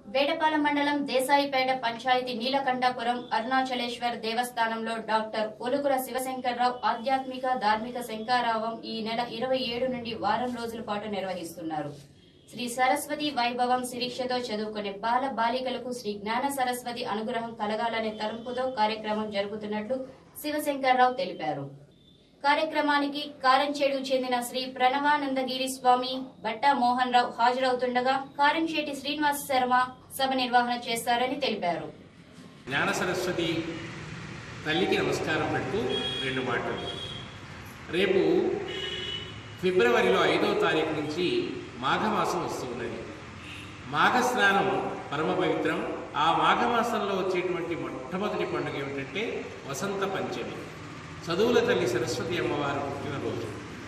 వేటపాలెం మండలం దేశాయిపేట పంచాయతీ నీలకంఠపురం అరుణాచలేశ్వర్ దేవస్థానంలో డాక్టర్ ఒలుకుల శివశంకర్రావు ఆధ్యాత్మిక ధార్మిక శంకారావం ఈ నెల ఇరవై ఏడు నుండి వారం రోజుల పాటు నిర్వహిస్తున్నారు శ్రీ సరస్వతి వైభవం శిరీక్షతో చదువుకునే బాల బాలికలకు శ్రీ జ్ఞాన సరస్వతి అనుగ్రహం కలగాలనే తలంపుతో కార్యక్రమం జరుగుతున్నట్లు శివశంకర్రావు తెలిపారు కార్యక్రమానికి కారంచేడుకు చెందిన శ్రీ ప్రణవానందగిరి స్వామి బట్టా మోహన్ రావు హాజరవుతుండగా కారంచేటి శ్రీనివాస శర్మ సభ నిర్వహణ చేస్తారని తెలిపారు జ్ఞాన సరస్వతి తల్లికి నమస్కారం పెడుతూ రెండు మాటలు రేపు ఫిబ్రవరిలో ఐదో తారీఖు నుంచి మాఘమాసం వస్తున్నది మాఘ స్నానం పరమ పవిత్రం ఆ మాఘమాసంలో వచ్చేటువంటి మొట్టమొదటి పండుగ ఏమిటంటే వసంత పంచమి చదువుల తల్లి సరస్వతి అమ్మవారు పుట్టినరోజు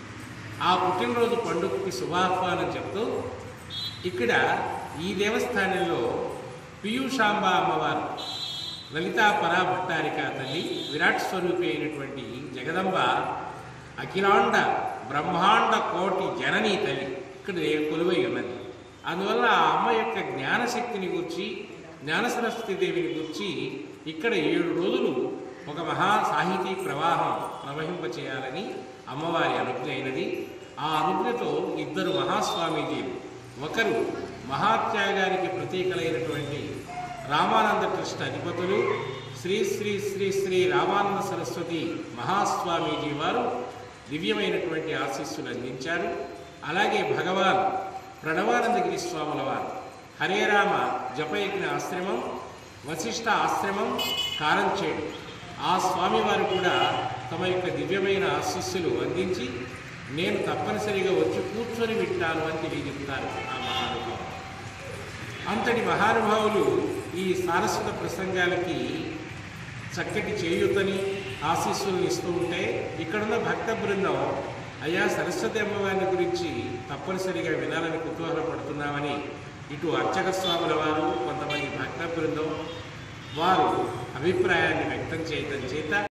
ఆ పుట్టినరోజు పండుగకి శుభాహ్వానం చెప్తూ ఇక్కడ ఈ దేవస్థానంలో పీయూషాంబ అమ్మవారు లలితా పరా భట్టారిక తల్లి విరాట్ స్వరూపి అయినటువంటి జగదంబ అఖిలాండ బ్రహ్మాండ కోటి జననీ తల్లి ఇక్కడ కొలువై ఉన్నది అందువల్ల ఆ అమ్మ యొక్క జ్ఞానశక్తిని గురించి జ్ఞాన సరస్వతి దేవిని గురించి ఇక్కడ ఏడు రోజులు ఒక మహా సాహితీ ప్రవాహం ప్రవహింపచేయాలని అమ్మవారి అనుజ్ఞ అయినది ఆ అనుజ్ఞతో ఇద్దరు మహాస్వామీజీలు ఒకరు మహాత్యాగానికి ప్రతీకలైనటువంటి రామానంద కృష్ణ అధిపతులు శ్రీ శ్రీ శ్రీ శ్రీ రామానంద సరస్వతి మహాస్వామీజీ వారు దివ్యమైనటువంటి ఆశీస్సులు అందించారు అలాగే భగవాన్ ప్రణవానందగిరి స్వాముల వారు హరే రామ జపయజ్ఞ ఆశ్రమం వశిష్ఠ ఆశ్రమం కారంచేడు ఆ స్వామివారు కూడా తమ యొక్క దివ్యమైన ఆశీస్సులు అందించి నేను తప్పనిసరిగా వచ్చి కూర్చొని వింటాను అని తెలియజెప్తారు ఆ మహానుభావులు అంతటి మహానుభావులు ఈ సారస్వత ప్రసంగాలకి చక్కటి చేయూతని ఆశీస్సులను ఇస్తూ ఉంటే ఇక్కడున్న భక్త బృందం అయ్యా సరస్వతి అమ్మవారిని గురించి తప్పనిసరిగా వినాలని కుతూహలపడుతున్నామని ఇటు అర్చక స్వాముల వారు కొంతమంది భక్త బృందం వారు అభిప్రాయాన్ని వ్యక్తం చేయడం చేత